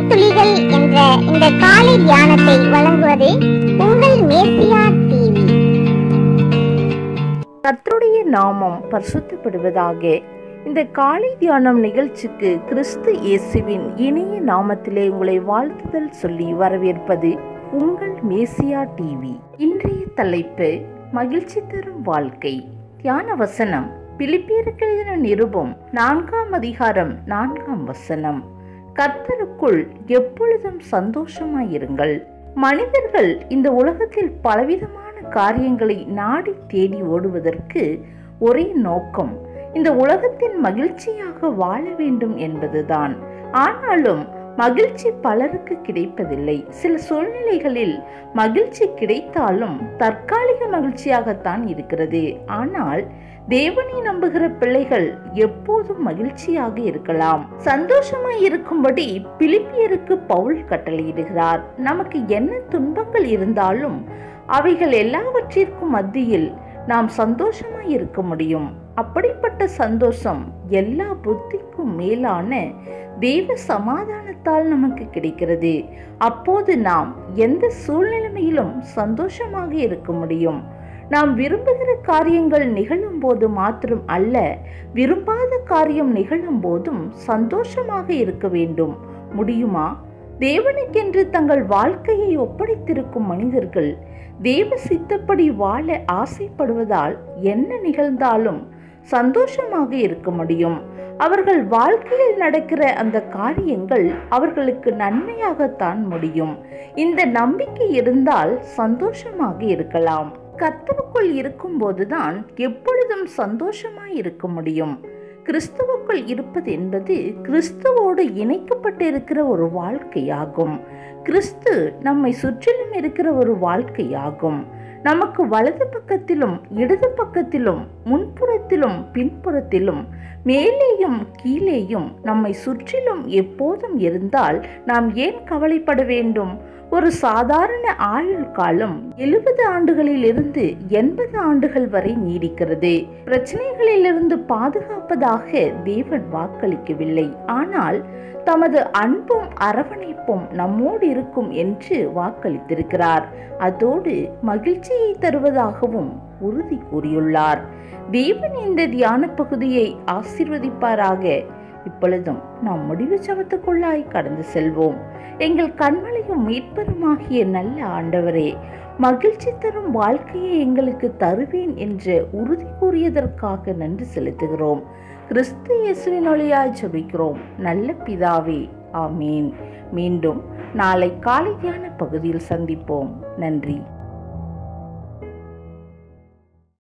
துளிகள் என்ற இந்த காலை தியானத்தை வழங்குவது உங்கள் மேசியா டிவி கர்த்தருடைய நாமம் பரிசுத்தப்படுவதாக இந்த காலை தியானம் நிகழ்ச்சிக்கு கிறிஸ்து இயேசுவின் இனிய நாமத்திலே உங்களை வாழ்த்துதல் சொல்லி வரவேற்பது உங்கள் மேசியா டிவி இன்றைய தலைப்பு மகிழ்ச்சி தரும் வாழ்க்கை தியான வசனம் பிலிப்பியருக்கு எழுதின நிருபம் நான்காம் அதிகாரம் நான்காம் வசனம் கர்த்தருக்குள் எப்பொழுதும் சந்தோஷமாயிருங்கள் மனிதர்கள் இந்த உலகத்தில் பலவிதமான காரியங்களை நாடி தேடி ஓடுவதற்கு ஒரே நோக்கம் இந்த உலகத்தின் மகிழ்ச்சியாக வாழ வேண்டும் என்பதுதான் ஆனாலும் மகிழ்ச்சி பலருக்கு கிடைப்பதில்லை சில சூழ்நிலைகளில் மகிழ்ச்சி கிடைத்தாலும் தற்காலிக மகிழ்ச்சியாகத்தான் இருக்கிறது ஆனால் தேவனை நம்புகிற பிள்ளைகள் எப்போதும் மகிழ்ச்சியாக இருக்கலாம் சந்தோஷமாய் இருக்கும்படி பிலிப்பியருக்கு பவுல் கட்டளையிடுகிறார் நமக்கு என்ன துன்பங்கள் இருந்தாலும் அவைகள் எல்லாவற்றிற்கும் மத்தியில் நாம் சந்தோஷமாய் இருக்க முடியும் அப்படிப்பட்ட சந்தோஷம் எல்லா புத்திக்கும் மேலான தெய்வ சமாதானத்தால் நமக்கு கிடைக்கிறது அப்போது நாம் எந்த சூழ்நிலைமையிலும் சந்தோஷமாக இருக்க முடியும் நாம் விரும்புகிற காரியங்கள் நிகழும் போது மாத்திரம் அல்ல விரும்பாத காரியம் நிகழும் போதும் சந்தோஷமாக இருக்க வேண்டும் முடியுமா தேவனுக்கென்று தங்கள் வாழ்க்கையை ஒப்படைத்திருக்கும் மனிதர்கள் தேவ சித்தப்படி வாழ ஆசைப்படுவதால் என்ன நிகழ்ந்தாலும் சந்தோஷமாக இருக்க முடியும் அவர்கள் வாழ்க்கையில் நடக்கிற அந்த காரியங்கள் அவர்களுக்கு நன்மையாகத்தான் முடியும் இந்த நம்பிக்கை இருந்தால் சந்தோஷமாக இருக்கலாம் கர்த்தருக்குள் இருக்கும்போதுதான் எப்பொழுதும் சந்தோஷமாய் இருக்க முடியும் கிறிஸ்துவுக்குள் இருப்பது என்பது கிறிஸ்துவோடு இணைக்கப்பட்டிருக்கிற ஒரு வாழ்க்கையாகும் கிறிஸ்து நம்மை சுற்றிலும் இருக்கிற ஒரு வாழ்க்கையாகும் நமக்கு வலது பக்கத்திலும் இடது பக்கத்திலும் முன்புறத்திலும் பின்புறத்திலும் மேலேயும் கீழேயும் நம்மை சுற்றிலும் எப்போதும் இருந்தால் நாம் ஏன் கவலைப்பட வேண்டும் ஒரு சாதாரண ஆயுள் காலம் எழுபது ஆண்டுகளிலிருந்து எண்பது ஆண்டுகள் வரை நீடிக்கிறது பிரச்சனைகளிலிருந்து பாதுகாப்பதாக தேவன் வாக்களிக்கவில்லை ஆனால் தமது அன்பும் அரவணைப்பும் நம்மோடு இருக்கும் என்று வாக்களித்திருக்கிறார் அதோடு மகிழ்ச்சியை தருவதாகவும் உறுதி கூறியுள்ளார் தேவன் இந்த தியான பகுதியை ஆசீர்வதிப்பாராக இப்பொழுதும் நாம் முடிவு சவத்துக்குள்ளாய் கடந்து செல்வோம் எங்கள் கண்மலையும் மீட்பருமாகிய நல்ல ஆண்டவரே மகிழ்ச்சி தரும் வாழ்க்கையை எங்களுக்கு தருவேன் என்று உறுதி கூறியதற்காக நன்றி செலுத்துகிறோம் கிறிஸ்து இயேசுவின் ஒளியாய் ஜெபிக்கிறோம் நல்ல பிதாவே ஆமீன் மீண்டும் நாளை காலை தியான பகுதியில் சந்திப்போம் நன்றி